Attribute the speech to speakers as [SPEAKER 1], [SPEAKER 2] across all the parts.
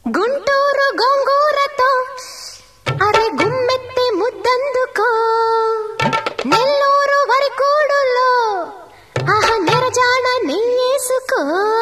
[SPEAKER 1] గుంటూరు గోంగూరతో అరే గుమ్మెత్తి ముద్దందుకో నెల్లూరు వరికూడులో ఆహా నెరజాన నెయ్యేసుకో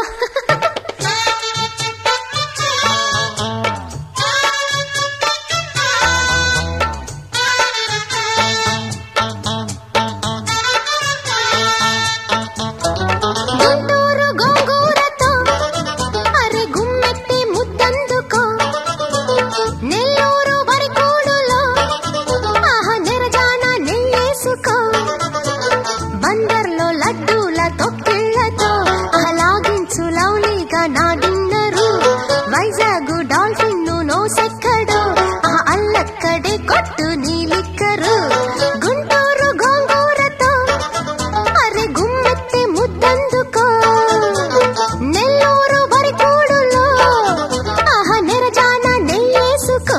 [SPEAKER 1] గుంటూరు గోంగూరతో అరే గుమ్మెత్తి ముద్దందుకో నెల్లూరు వరికూడులో ఆహా నెరజాన నెయ్యేసుకో బందర్లో లడ్డూల తొక్కిళ్లతో అలాగించు లౌలీగా నా డిన్నరు వైజాగ్ డాల్ఫిన్ నో సెక్కడు ఆ అల్లక్కడే కొట్టు నీలిక్కరు గుంటూరు గోంగూరతో అరే గుమ్మెత్తి ముద్దందుకో నెల్లూరు వరికూడులో ఆహా నెరజాన నెయ్యేసుకో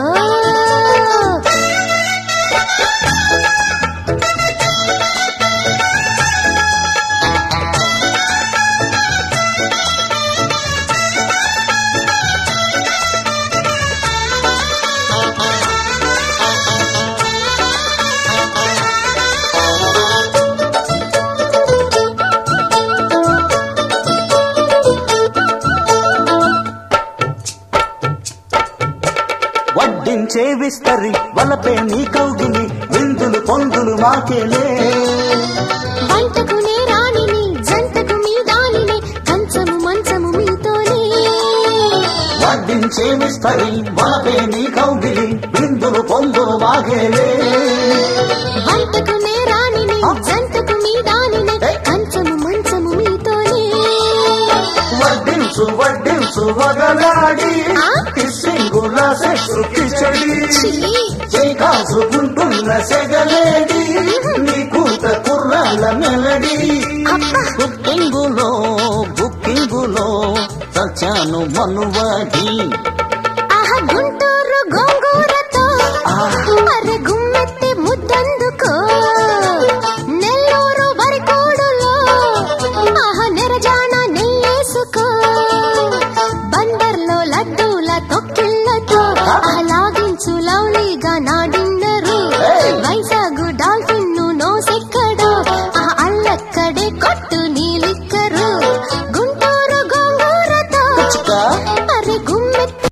[SPEAKER 2] వడ్డించే విస్తరి వలపే నీ కౌగిలి విందులు పొందులు మాకేలే
[SPEAKER 1] వంటకునే రాణిని జంటకు మీ దానిని కంచము మంచము మీతోనే
[SPEAKER 2] వడ్డించే విస్తరి వలపే నీ కౌగిలి విందులు పొందులు మాకేలే
[SPEAKER 1] వంటకునే రాణిని జంటకు మీ దానిని కంచము మంచము మీతోనే
[SPEAKER 2] వడ్డించు వడ్డించు వగలాడి
[SPEAKER 1] ఆ?
[SPEAKER 2] కిస్సింగుల సెక్సు కిచడి
[SPEAKER 1] ఛీ!
[SPEAKER 2] కాసుకుంటున్న సెగలేడి నీ కూత కుర్రాల మెలడి
[SPEAKER 1] అబ్బా
[SPEAKER 2] బుక్కింగులో బుక్కింగులో సచ్చాను మనువాడి
[SPEAKER 1] ఆహా గుంటూరు గోంగూరతో అరే గుమ్మెత్తి ముద్దందుకో నెల్లూరు వరికోడులో ఆహా నెరజాన నెయ్యేసుకో బందర్లో లడ్డూల తొక్కిళ్లతో అలాగించు లౌలీగా నా డిన్నరు వైజాగ్ డాల్ఫిన్ నో సెక్కడు ఆ అల్లక్కడే కొట్టు నీలిక్కరు గుంటూరు గోంగూరతో అరే గుమ్మెత్తి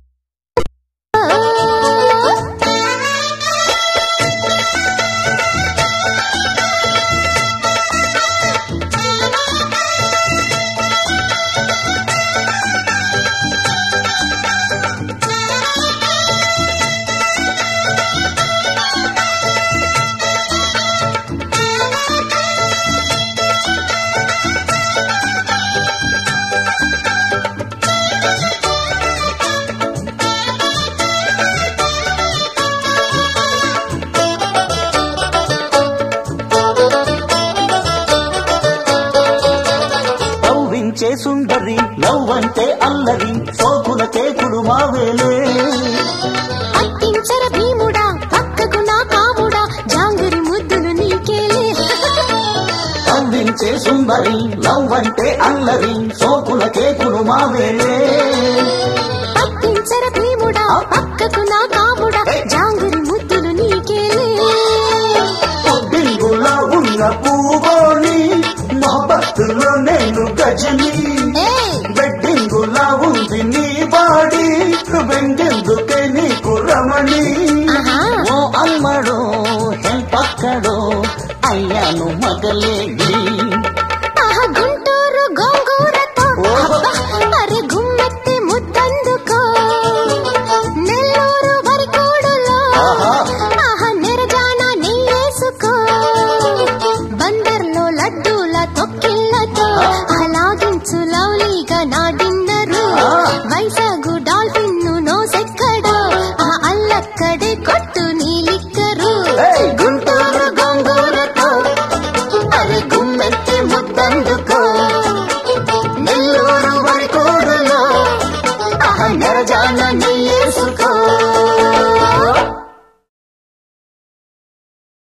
[SPEAKER 2] నవ్వించే సుందరి నవ్వంటే అల్లరి సోకుల కేకులు మావేలే
[SPEAKER 1] అత్తించర భీముడా పక్కకు నా కాముడా జాంగిరి ముద్దులు నీకేలే
[SPEAKER 2] నవ్వించే సుందరి నవ్వంటే అల్లరి సోకుల కేకులు మావేలే
[SPEAKER 1] అత్తించర భీముడా పక్కకు నా కాముడా జాంగిరి ముద్దులు నీకేలే
[SPEAKER 2] పొద్దింగులా ఉన్న పూగోని మొహబత్తులో నేను గజని
[SPEAKER 1] ఏయ్
[SPEAKER 2] బెడ్డింగులా ఉంది నీ బాడీ వెండెందుకే నీకు రమణి
[SPEAKER 1] ఆహా.
[SPEAKER 2] ఓ అమ్మడో హెల్పక్కడో అయ్యాను మగలేడి